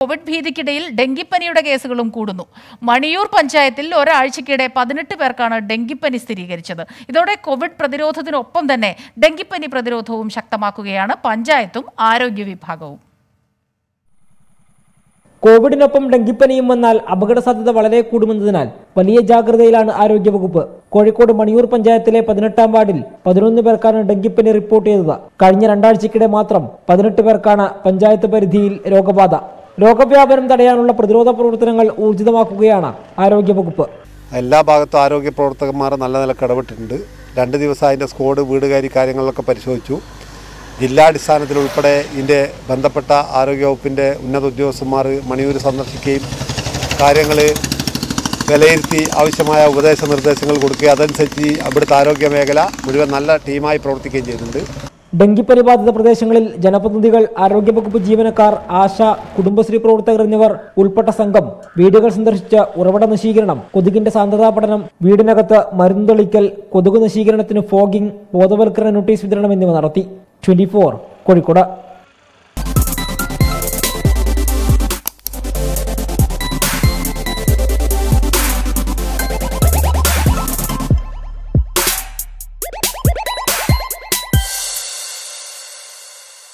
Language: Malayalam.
കോവിഡ് ഭീതിക്കിടയിൽ ഡെങ്കിപ്പനിയുടെ കേസുകളും കൂടുന്നു മണിയൂർ പഞ്ചായത്തിൽ ഒരാഴ്ചക്കിടെ പതിനെട്ട് പേർക്കാണ് ഡെങ്കിപ്പനി സ്ഥിരീകരിച്ചത് ഇതോടെ കോവിഡ് പ്രതിരോധത്തിനൊപ്പം തന്നെ ഡെങ്കിപ്പനി പ്രതിരോധവും ശക്തമാക്കുകയാണ് പഞ്ചായത്തും ആരോഗ്യ വിഭാഗവും കോവിഡിനൊപ്പം ഡെങ്കിപ്പനിയും വന്നാൽ അപകട സാധ്യത വളരെ കൂടുമെന്നതിനാൽ വലിയ ജാഗ്രതയിലാണ് ആരോഗ്യവകുപ്പ് കോഴിക്കോട് മണിയൂർ പഞ്ചായത്തിലെ പതിനെട്ടാം വാർഡിൽ പതിനൊന്ന് പേർക്കാണ് ഡെങ്കിപ്പനി റിപ്പോർട്ട് ചെയ്തത് കഴിഞ്ഞ രണ്ടാഴ്ചക്കിടെ മാത്രം പതിനെട്ട് പേർക്കാണ് പഞ്ചായത്ത് പരിധിയിൽ രോഗബാധ രോഗവ്യാപനം തടയാനുള്ള പ്രതിരോധ പ്രവർത്തനങ്ങൾ ഊർജിതമാക്കുകയാണ് ആരോഗ്യവകുപ്പ് എല്ലാ ഭാഗത്തും ആരോഗ്യ പ്രവർത്തകന്മാർ നല്ല നിലക്ക് ഇടപെട്ടിട്ടുണ്ട് രണ്ട് ദിവസം അതിൻ്റെ സ്ക്വാഡ് വീടുകാരി കാര്യങ്ങളിലൊക്കെ പരിശോധിച്ചു ജില്ലാടിസ്ഥാനത്തിൽ ഉൾപ്പെടെ ഇതിൻ്റെ ബന്ധപ്പെട്ട ആരോഗ്യവകുപ്പിൻ്റെ ഉന്നത ഉദ്യോഗസ്ഥന്മാർ മണിയൂർ സന്ദർശിക്കുകയും കാര്യങ്ങൾ വിലയിരുത്തി ആവശ്യമായ ഉപദേശ നിർദ്ദേശങ്ങൾ കൊടുക്കുകയും അതനുസരിച്ച് അവിടുത്തെ ആരോഗ്യ മേഖല മുഴുവൻ നല്ല ടീമായി പ്രവർത്തിക്കുകയും ചെയ്യുന്നുണ്ട് ഡെങ്കിപ്പനി ബാധിത പ്രദേശങ്ങളിൽ ജനപ്രതിനിധികൾ ആരോഗ്യവകുപ്പ് ജീവനക്കാർ ആശ കുടുംബശ്രീ പ്രവർത്തകർ എന്നിവർ ഉൾപ്പെട്ട സംഘം വീടുകൾ സന്ദർശിച്ച് ഉറവിട നശീകരണം കൊതുകിന്റെ സാന്ദ്രതാ പഠനം വീടിനകത്ത് മരുന്ന് തെളിക്കൽ കൊതുക് നശീകരണത്തിന് ഫോഗിംഗ് ബോധവൽക്കരണ നോട്ടീസ് വിതരണം എന്നിവ നടത്തി ട്വന്റി കോഴിക്കോട്